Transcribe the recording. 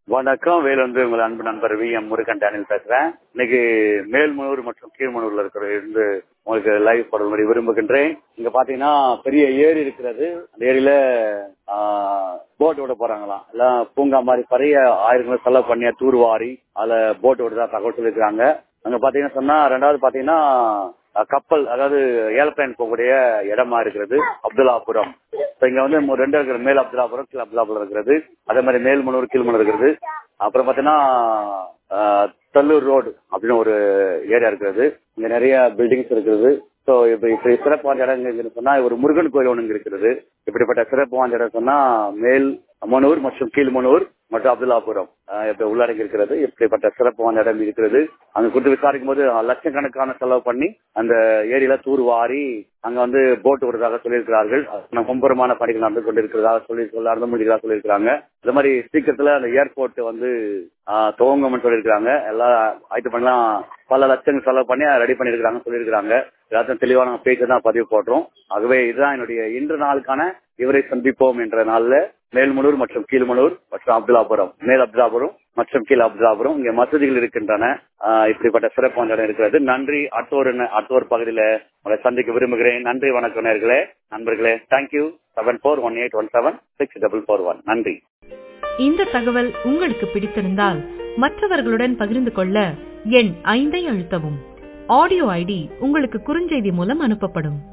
வணக்கம் வேலு உங்கள் அன்பு நண்பர் வி எம் முருகன் டேனில் பேசுறேன் இன்னைக்கு மேல்மனூர் மற்றும் கீழ்மனூர்ல இருக்கிற இருந்து உங்களுக்கு லைவ் போடும்படி விரும்புகின்றேன் இங்க பாத்தீங்கன்னா பெரிய ஏரி இருக்கிறது அந்த ஏரியில போட் விட போறாங்களாம் எல்லாம் பூங்கா மாதிரி பெரிய ஆயிரம் செலவு பண்ணிய தூர்வாரி அதுல போட் விடுறதா தகவல் சொல்லியிருக்காங்க அங்க பாத்தீங்கன்னா சொன்னா ரெண்டாவது பாத்தீங்கன்னா அஹ், கப்பல் அதாவது ஏரோப்ளைன் போகக்கூடிய இடமா இருக்கிறது அப்துல்லாபுரம் இப்ப இங்க வந்து மு- ரெண்டு இருக்கிற மேல் அப்துல்லாபுரம் கீழ் அப்துல்லாபுரம் இருக்கிறது அதே மாதிரி மேல்மனூர் கீழ்மனூர் இருக்கிறது அப்புறம் பாத்தீங்கன்னா அஹ், தல்லூர் ரோடு அப்படின்னு ஒரு ஏரியா இருக்கிறது இங்க நிறைய பில்டிங்ஸ் இருக்கிறது சோ இப்ப இப்படி சிறப்பு வாய்ந்த இடம் எங்கன்னு சொன்னா ஒரு முருகன் கோயில் ஒண்ணு இங்க இருக்கிறது இப்படிப்பட்ட சிறப்பு வாய்ந்த இடம் சொன்னா மேல் மனூர் மற்றும் கீழ்மனூர் மற்றும் அப்துல்லாபுரம் அஹ், இப்ப உள்ளடங்கி இருக்கிறது இப்படிப்பட்ட சிறப்பு வாய்ந்த இடம் இருக்கிறது அங்க குறித்து விசாரிக்கும் போது லட்சக்கணக்கான செலவு பண்ணி அந்த ஏரியில தூர் வாரி அங்க வந்து போட் விடுறதாக சொல்லியிருக்கிறார்கள் அது மும்பரமான பணிகள் நடந்து கொண்டிருக்கிறதாக சொல்லி நடந்து முடிகிறதா சொல்லியிருக்கிறாங்க இந்த மாதிரி சீக்கிரத்துல அந்த ஏர்போர்ட் வந்து ஆஹ், துவங்கும்னு சொல்லியிருக்காங்க எல்லாம் ஆயத்து பண்ணலாம் பல லட்சங்கள் செலவு பண்ணி ரெடி பண்ணிருக்காங்க சொல்லியிருக்காங்க எல்லாத்தையும் தெளிவான பேச்சு தான் பதிவு போடுறோம் ஆகவே இதுதான் என்னுடைய இன்று நாளுக்கான இவரை சந்திப்போம் என்ற நாள்ல மேல்மனூர் மற்றும் கீழ்மனூர் மற்றும் அப்துல்லாபுரம் மேல் அப்துல்லாபுரம் மற்றும் கீழ் அப்துல்லாபுரம் இங்க மசூதிகள் இருக்கின்றன ஆஹ், இப்படிப்பட்ட சிறப்பு வாய்ந்த இடம் இருக்கிறது நன்றி அடுத்த ஒரு அடுத்த ஒரு பகுதியில உங்களை சந்திக்க விரும்புகிறேன் நன்றி வணக்கம் நேர்களே நண்பர்களே thank you seven four one eight one seven six double four one நன்றி இந்த தகவல் உங்களுக்கு பிடித்திருந்தால் மற்றவர்களுடன் பகிர்ந்து கொள்ள எண் ஐந்தை அழுத்தவும் ஆடியோ ஐடி உங்களுக்கு குறுஞ்செய்தி மூலம் அனுப்பப்படும்